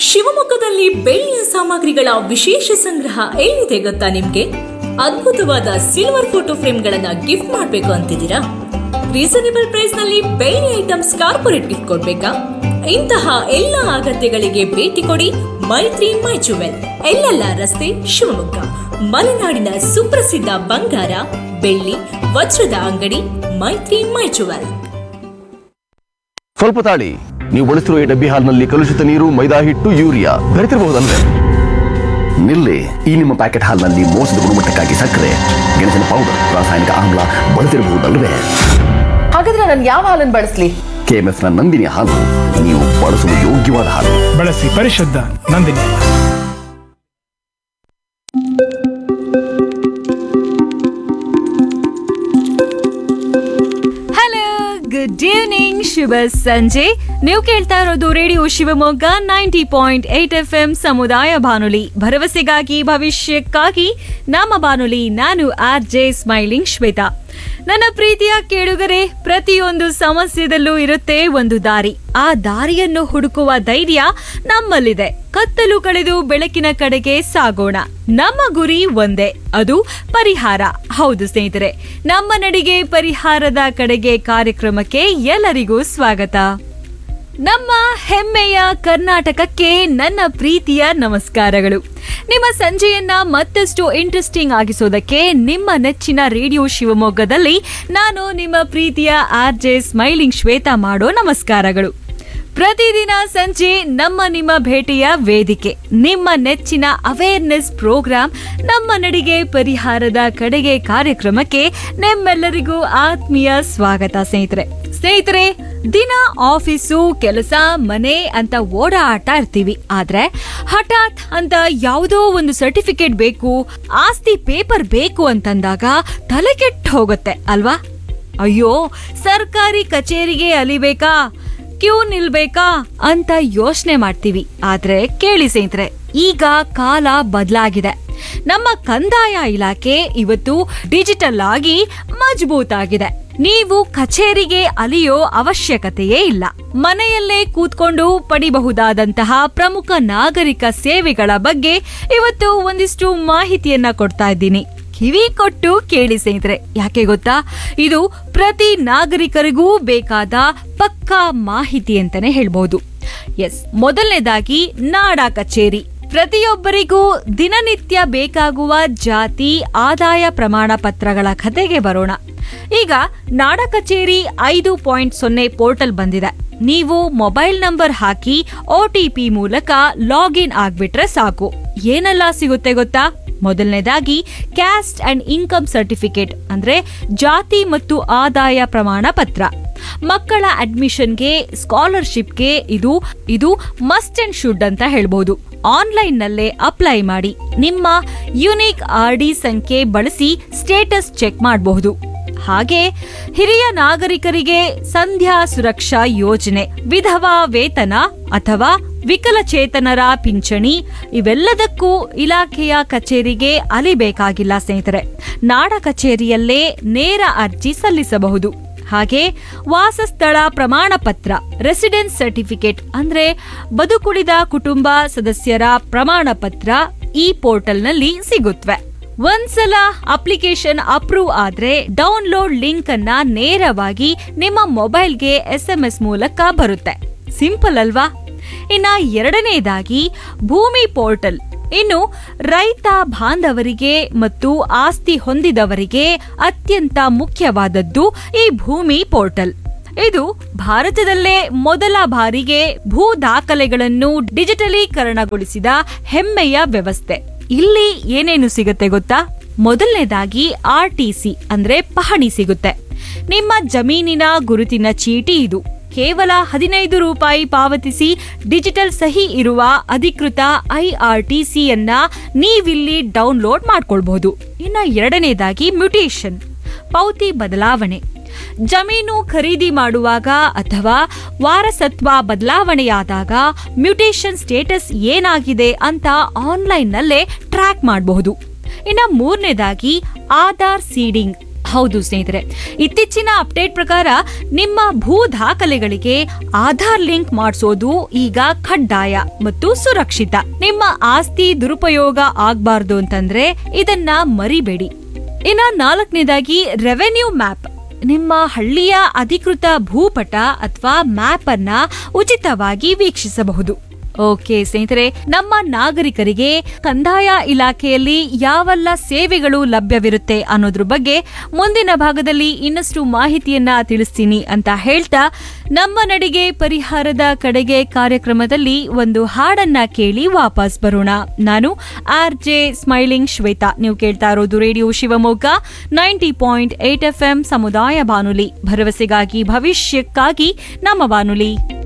ಶಿವಮೊಗ್ಗದಲ್ಲಿ ಬೆಳ್ಳಿಯ ಸಾಮಗ್ರಿಗಳ ವಿಶೇಷ ಸಂಗ್ರಹ ಎಲ್ಲಿದೆ ಗೊತ್ತಾ ನಿಮ್ಗೆ ಅದ್ಭುತವಾದ ಸಿಲ್ವರ್ ಫೋಟೋ ಫ್ರೇಮ್ಗಳನ್ನ ಗಿಫ್ಟ್ ಮಾಡಬೇಕು ಅಂತಿದ್ದೀರಾ ರೀಸನೇಬಲ್ ಪ್ರೈಸ್ ನಲ್ಲಿ ಬೆಳ್ಳಿ ಐಟಮ್ಸ್ ಕಾರ್ಪೊರೇಟ್ ಗಿಫ್ಟ್ ಕೊಡ್ಬೇಕಾ ಇಂತಹ ಎಲ್ಲ ಅಗತ್ಯಗಳಿಗೆ ಭೇಟಿ ಕೊಡಿ ಮೈತ್ರಿ ಮೈ ಜುವೆಲ್ ಎಲ್ಲೆಲ್ಲ ರಸ್ತೆ ಶಿವಮೊಗ್ಗ ಮಲೆನಾಡಿನ ಸುಪ್ರಸಿದ್ಧ ಬಂಗಾರ ಬೆಳ್ಳಿ ವಜ್ರದ ಅಂಗಡಿ ಮೈತ್ರಿ ಮೈ ಜುವೆಲ್ ಸ್ವಲ್ಪ ತಾಳಿ ನೀವು ಬಳಸಿರುವ ಈ ಡಬ್ಬಿ ಹಾಲ್ನಲ್ಲಿ ಕಲುಷಿತ ನೀರು ಮೈದಾ ಹಿಟ್ಟು ಯೂರಿಯಾ ಬೆರೆತಿರಬಹುದಲ್ವೇ ನಿಲ್ಲಿ ಈ ನಿಮ್ಮ ಪ್ಯಾಕೆಟ್ ಹಾಲ್ನಲ್ಲಿ ಮೋಸದ ಗುಣಮಟ್ಟಕ್ಕಾಗಿ ಸಕ್ಕರೆ ಗೆಣಸಿನ ಪೌಡರ್ ರಾಸಾಯನಿಕ ಆಮ್ಲ ಬಳಸಿರಬಹುದಲ್ವೇ ಹಾಗಾದ್ರೆ ನಾನು ಯಾವ ಹಾಲನ್ನು ಬಳಸ್ಲಿ ಕೆಎಂಎಫ್ ನ ನಂದಿನಿ ಹಾಲು ನೀವು ಬಳಸಲು ಯೋಗ್ಯವಾದ ಹಾಲು ಬಳಸಿ ಪರಿಶುದ್ಧ ನಂದಿನಿ ಹಲೋ ಗುಡ್ ಈವ್ನಿಂಗ್ ಶುಭ ಸಂಜೆ ನೀವು ಕೇಳ್ತಾ ಇರೋದು radio Shivamogga ninety point eight F M ಸಮುದಾಯ ಬಾನುಲಿ ಭರವಸೆಗಾಗಿ ಭವಿಷ್ಯಕ್ಕಾಗಿ ನಮ್ಮ ಬಾನುಲಿ ನಾನು ಆರ್ ಜೆ ಸ್ಮೈಲಿಂಗ್ ಶ್ವೇತಾ ನನ್ನ ಪ್ರೀತಿಯ ಕೇಳುಗರೆ ಪ್ರತಿಯೊಂದು ಸಮಸ್ಯೆದಲ್ಲೂ ಇರುತ್ತೆ ಒಂದು ದಾರಿ ಆ ದಾರಿಯನ್ನು ಹುಡುಕುವ ಧೈರ್ಯ ನಮ್ಮಲ್ಲಿದೆ ಕತ್ತಲು ಕಳೆದು ಬೆಳಕಿನ ಕಡೆಗೆ ಸಾಗೋಣ ನಮ್ಮ ಗುರಿ ಒಂದೇ ಅದು ಪರಿಹಾರ ಹೌದು ಸ್ನೇಹಿತರೆ ನಮ್ಮ ನಡಿಗೆ ಪರಿಹಾರದ ಕಡೆಗೆ ಕಾರ್ಯಕ್ರಮಕ್ಕೆ ಎಲ್ಲರಿಗೂ ಸ್ವಾಗತ ನಮ್ಮ ಹೆಮ್ಮೆಯ ಕರ್ನಾಟಕಕ್ಕೆ ನನ್ನ ಪ್ರೀತಿಯ ನಮಸ್ಕಾರಗಳು ನಿಮ್ಮ ಸಂಜೆಯನ್ನ ಮತ್ತಷ್ಟು ಇಂಟ್ರೆಸ್ಟಿಂಗ್ ಆಗಿಸೋದಕ್ಕೆ ನಿಮ್ಮ ನೆಚ್ಚಿನ ರೇಡಿಯೋ ಶಿವಮೊಗ್ಗದಲ್ಲಿ ನಾನು ನಿಮ್ಮ ಪ್ರೀತಿಯ ಆರ್ ಜೆ ಸ್ಮೈಲಿಂಗ್ ಶ್ವೇತಾ ಮಾಡೋ ನಮಸ್ಕಾರಗಳು ಪ್ರತಿದಿನ ಸಂಜೆ ನಮ್ಮ ನಿಮ್ಮ ಭೇಟಿಯ ವೇದಿಕೆ ನಿಮ್ಮ ನೆಚ್ಚಿನ ಅವೇರ್ನೆಸ್ ಪ್ರೋಗ್ರಾಂ ನಮ್ಮ ನಡಿಗೆ ಪರಿಹಾರದ ಕಡೆಗೆ ಕಾರ್ಯಕ್ರಮಕ್ಕೆ ನಿಮ್ಮೆಲ್ಲರಿಗೂ ಆತ್ಮೀಯ ಸ್ವಾಗತ ಸ್ನೇಹಿತರೆ ಸ್ನೇಹಿತರೆ ದಿನ ಆಫೀಸು ಕೆಲಸ ಮನೆ ಅಂತ ಓಡಾಟ ಇರ್ತೀವಿ ಆದ್ರೆ ಹಠಾತ್ ಅಂತ ಯಾವುದೋ ಒಂದು ಸರ್ಟಿಫಿಕೇಟ್ ಬೇಕು ಆಸ್ತಿ ಪೇಪರ್ ಬೇಕು ಅಂತಂದಾಗ ತಲೆ ಕೆಟ್ಟು ಹೋಗುತ್ತೆ ಅಲ್ವಾ ಅಯ್ಯೋ ಸರ್ಕಾರಿ ಕಚೇರಿಗೆ ಅಲಿಬೇಕಾ ಕ್ಯೂ ನಿಲ್ಬೇಕಾ ಅಂತ ಯೋಚನೆ ಮಾಡ್ತೀವಿ ಆದ್ರೆ ಕೇಳಿ ಸ್ನೇಹಿತರೆ ಈಗ ಕಾಲ ಬದಲಾಗಿದೆ ನಮ್ಮ ಕಂದಾಯ ಇಲಾಖೆ ಇವತ್ತು ಡಿಜಿಟಲ್ ಆಗಿ ಮಜಬೂತ್ ಆಗಿದೆ ನೀವು ಕಚೇರಿಗೆ ಅಲಿಯೋ ಅವಶ್ಯಕತೆಯೇ ಇಲ್ಲ ಮನೆಯಲ್ಲೇ ಕೂತ್ಕೊಂಡು ಪಡಿಬಹುದಾದಂತಹ ಪ್ರಮುಖ ನಾಗರಿಕ ಸೇವೆಗಳ ಬಗ್ಗೆ ಇವತ್ತು ಒಂದಿಷ್ಟು ಮಾಹಿತಿಯನ್ನ ಕೊಡ್ತಾ ಇದ್ದೀನಿ ಕಿವಿ ಕೊಟ್ಟು ಕೇಳಿ ಸ್ನೇಹಿತರೆ ಯಾಕೆ ಗೊತ್ತಾ ಇದು ಪ್ರತಿ ನಾಗರಿಕರಿಗೂ ಬೇಕಾದ ಪಕ್ಕಾ ಮಾಹಿತಿ ಅಂತಾನೆ ಹೇಳ್ಬಹುದು ಎಸ್ ಮೊದಲನೇದಾಗಿ ನಾಡ ಕಚೇರಿ ಪ್ರತಿಯೊಬ್ಬರಿಗೂ ದಿನನಿತ್ಯ ಬೇಕಾಗುವ ಜಾತಿ ಆದಾಯ ಪ್ರಮಾಣ ಪತ್ರಗಳ ಕಥೆಗೆ ಬರೋಣ ಈಗ ನಾಡ ಕಚೇರಿ ಐದು ಪಾಯಿಂಟ್ ಸೊನ್ನೆ ಪೋರ್ಟಲ್ ಬಂದಿದೆ ನೀವು ಮೊಬೈಲ್ ನಂಬರ್ ಹಾಕಿ ಒ ಟಿ ಪಿ ಮೂಲಕ ಲಾಗಿನ್ ಆಗ್ಬಿಟ್ರೆ ಸಾಕು ಏನೆಲ್ಲ ಸಿಗುತ್ತೆ ಗೊತ್ತಾ ಮೊದಲನೇದಾಗಿ ಕ್ಯಾಸ್ಟ್ ಅಂಡ್ ಇನ್ಕಮ್ ಸರ್ಟಿಫಿಕೇಟ್ ಅಂದ್ರೆ ಜಾತಿ ಮತ್ತು ಆದಾಯ ಪ್ರಮಾಣ ಪತ್ರ ಮಕ್ಕಳ ಅಡ್ಮಿಷನ್ಗೆ ಸ್ಕಾಲರ್ಶಿಪ್ಗೆ ಇದು ಇದು ಮಸ್ಟ್ ಅಂಡ್ ಶುಡ್ ಅಂತ ಹೇಳ್ಬೋದು ಆನ್ಲೈನ್ ನಲ್ಲೇ ಅಪ್ಲೈ ಮಾಡಿ ನಿಮ್ಮ ಯುನಿಕ್ ಆರ್ ಡಿ ಸಂಖ್ಯೆ ಬಳಸಿ ಸ್ಟೇಟಸ್ ಚೆಕ್ ಮಾಡಬಹುದು ಹಾಗೆ ಹಿರಿಯ ನಾಗರಿಕರಿಗೆ ಸಂಧ್ಯಾ ಸುರಕ್ಷಾ ಯೋಜನೆ ವಿಧವಾ ವೇತನ ಅಥವಾ ವಿಕಲಚೇತನರ ಪಿಂಚಣಿ ಇವೆಲ್ಲದಕ್ಕೂ ಇಲಾಖೆಯ ಕಚೇರಿಗೆ ಅಲಿಬೇಕಾಗಿಲ್ಲ ಸ್ನೇಹಿತರೆ ನಾಡ ಕಚೇರಿಯಲ್ಲೇ ನೇರ ಅರ್ಜಿ ಸಲ್ಲಿಸಬಹುದು ಹಾಗೆ ವಾಸಸ್ಥಳ ಪ್ರಮಾಣ ಪತ್ರ ರೆಸಿಡೆನ್ಸ್ ಸರ್ಟಿಫಿಕೇಟ್ ಅಂದ್ರೆ ಬದುಕುಳಿದ ಕುಟುಂಬ ಸದಸ್ಯರ ಪ್ರಮಾಣ ಪತ್ರ ಈ ಪೋರ್ಟಲ್ನಲ್ಲಿ ಸಿಗುತ್ತವೆ ಒಂದ್ಸಲ ಅಪ್ಲಿಕೇಶನ್ ಅಪ್ರೂವ್ ಆದ್ರೆ ಡೌನ್ಲೋಡ್ ಲಿಂಕ್ ಅನ್ನ ನೇರವಾಗಿ ನಿಮ್ಮ ಮೊಬೈಲ್ಗೆ ಎಸ್ ಎಂ ಎಸ್ ಮೂಲಕ ಬರುತ್ತೆ ಸಿಂಪಲ್ ಅಲ್ವಾ ಇನ್ನ ಎರಡನೇದಾಗಿ ಭೂಮಿ ಪೋರ್ಟಲ್ ಇನ್ನು ರೈತ ಬಾಂಧವರಿಗೆ ಮತ್ತು ಆಸ್ತಿ ಹೊಂದಿದವರಿಗೆ ಅತ್ಯಂತ ಮುಖ್ಯವಾದದ್ದು ಈ ಭೂಮಿ ಪೋರ್ಟಲ್ ಇದು ಭಾರತದಲ್ಲೇ ಮೊದಲ ಬಾರಿಗೆ ಭೂ ದಾಖಲೆಗಳನ್ನು ಡಿಜಿಟಲೀಕರಣಗೊಳಿಸಿದ ಹೆಮ್ಮೆಯ ವ್ಯವಸ್ಥೆ ಇಲ್ಲಿ ಏನೇನು ಸಿಗುತ್ತೆ ಗೊತ್ತಾ ಮೊದಲನೇದಾಗಿ ಆರ್ ಟಿ ಸಿ ಅಂದ್ರೆ ಪಹಣಿ ಸಿಗುತ್ತೆ ನಿಮ್ಮ ಜಮೀನಿನ ಗುರುತಿನ ಚೀಟಿ ಇದು ಕೇವಲ ಹದಿನೈದು ರೂಪಾಯಿ ಪಾವತಿಸಿ ಡಿಜಿಟಲ್ ಸಹಿ ಇರುವ ಅಧಿಕೃತ ಐಆರ್ಟಿಸಿಯನ್ನ ನೀವಿಲ್ಲಿ ಡೌನ್ಲೋಡ್ ಮಾಡ್ಕೊಳ್ಬಹುದು ಇನ್ನ ಎರಡನೇದಾಗಿ ಮ್ಯುಟೇಷನ್ ಪೌತಿ ಬದಲಾವಣೆ ಜಮೀನು ಖರೀದಿ ಮಾಡುವಾಗ ಅಥವಾ ವಾರಸತ್ವ ಬದಲಾವಣೆಯಾದಾಗ ಮ್ಯುಟೇಷನ್ ಸ್ಟೇಟಸ್ ಏನಾಗಿದೆ ಅಂತ ಆನ್ಲೈನ್ನಲ್ಲೇ ಟ್ರ್ಯಾಕ್ ಮಾಡಬಹುದು ಇನ್ನ ಮೂರನೇದಾಗಿ ಆಧಾರ್ ಸೀಡಿಂಗ್ ಹೌದು ಸ್ನೇಹಿತರೆ ಇತ್ತೀಚಿನ ಅಪ್ಡೇಟ್ ಪ್ರಕಾರ ನಿಮ್ಮ ಭೂ ದಾಖಲೆಗಳಿಗೆ ಆಧಾರ್ ಲಿಂಕ್ ಮಾಡಿಸೋದು ಈಗ ಕಡ್ಡಾಯ ಮತ್ತು ಸುರಕ್ಷಿತ ನಿಮ್ಮ ಆಸ್ತಿ ದುರುಪಯೋಗ ಆಗ್ಬಾರ್ದು ಅಂತಂದ್ರೆ ಇದನ್ನ ಮರಿಬೇಡಿ ಇನ್ನ ನಾಲ್ಕನೇದಾಗಿ ರೆವೆನ್ಯೂ ಮ್ಯಾಪ್ ನಿಮ್ಮ ಹಳ್ಳಿಯ ಅಧಿಕೃತ ಭೂಪಟ ಅಥವಾ ಮ್ಯಾಪ್ ಅನ್ನ ಉಚಿತವಾಗಿ ವೀಕ್ಷಿಸಬಹುದು ಓಕೆ ಸ್ನೇಹಿತರೆ ನಮ್ಮ ನಾಗರಿಕರಿಗೆ ಕಂದಾಯ ಇಲಾಖೆಯಲ್ಲಿ ಯಾವೆಲ್ಲ ಸೇವೆಗಳು ಲಭ್ಯವಿರುತ್ತೆ ಅನ್ನೋದ್ರ ಬಗ್ಗೆ ಮುಂದಿನ ಭಾಗದಲ್ಲಿ ಇನ್ನಷ್ಟು ಮಾಹಿತಿಯನ್ನ ತಿಳಿಸ್ತೀನಿ ಅಂತ ಹೇಳ್ತಾ ನಮ್ಮ ನಡಿಗೆ ಪರಿಹಾರದ ಕಡೆಗೆ ಕಾರ್ಯಕ್ರಮದಲ್ಲಿ ಒಂದು ಹಾಡನ್ನ ಕೇಳಿ ವಾಪಸ್ ಬರೋಣ ನಾನು ಆರ್ ಜೆ ಸ್ಮೈಲಿಂಗ್ ಶ್ವೇತಾ ನೀವು ಕೇಳ್ತಾ ಇರೋದು radio Shivamogga ninety point eight F M ಸಮುದಾಯ ಬಾನುಲಿ ಭರವಸೆಗಾಗಿ ಭವಿಷ್ಯಕ್ಕಾಗಿ ನಮ್ಮ ಬಾನುಲಿ